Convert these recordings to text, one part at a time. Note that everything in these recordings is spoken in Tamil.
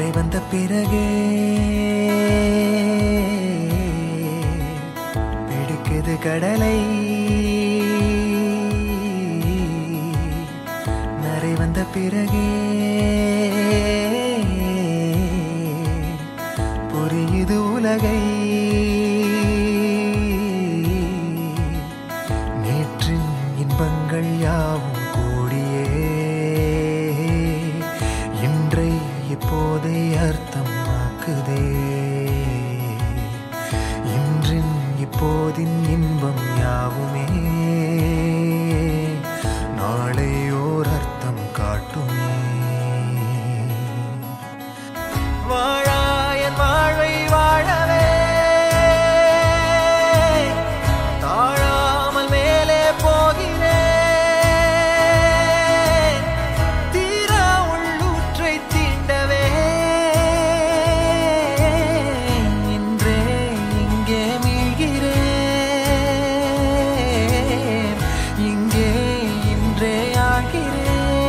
நரை வந்த பிறகே பிடிக்குது கடலை நரை வந்த பிறகே புரியுது உலகை நேற்றின் இன்பங்கள் யாவும் கூடியே இன்றை இப்போதை அர்த்தமாக்குதே இன்றின் இப்போதின் இன்பம் யாவுமே நாளை ஓர் அர்த்தம் காட்டுமே வாழாயன் வாழ்வை வாழவே தாழாமல் மேலே போகிறேன் தீரா உள்ளூற்றை தீண்டவே இன்றே இங்கே மீழ்கிறேன் இங்கே இன்றே ஆகிறேன்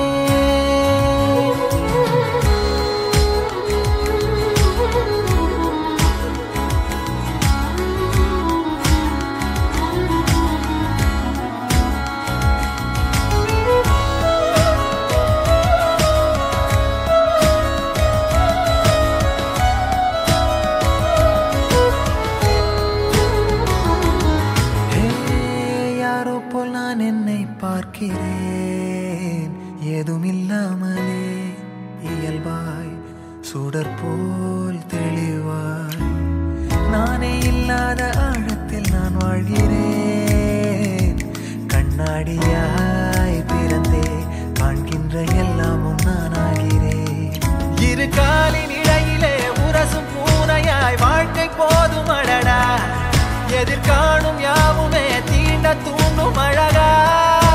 ஹே, யாரோ போல் நான் என்னை பார்க்கிறேன் ஏதும் இல்லாமலே இயல்பாய் சுடர் போல் தெளிவாய் நானே இல்லாத ஆழத்தில் நான் வாழ்கிறேன் கண்ணாடியாய் பிறந்தே காண்கின்ற எல்லாமும் நான் ஆகிறேன் இரு காலின் இடையிலே உரசும் பூனையாய் வாழ்க்கை போதும் அடடா எதிர்காணும் யாவுமே தீண்ட தூண்டும் அழகா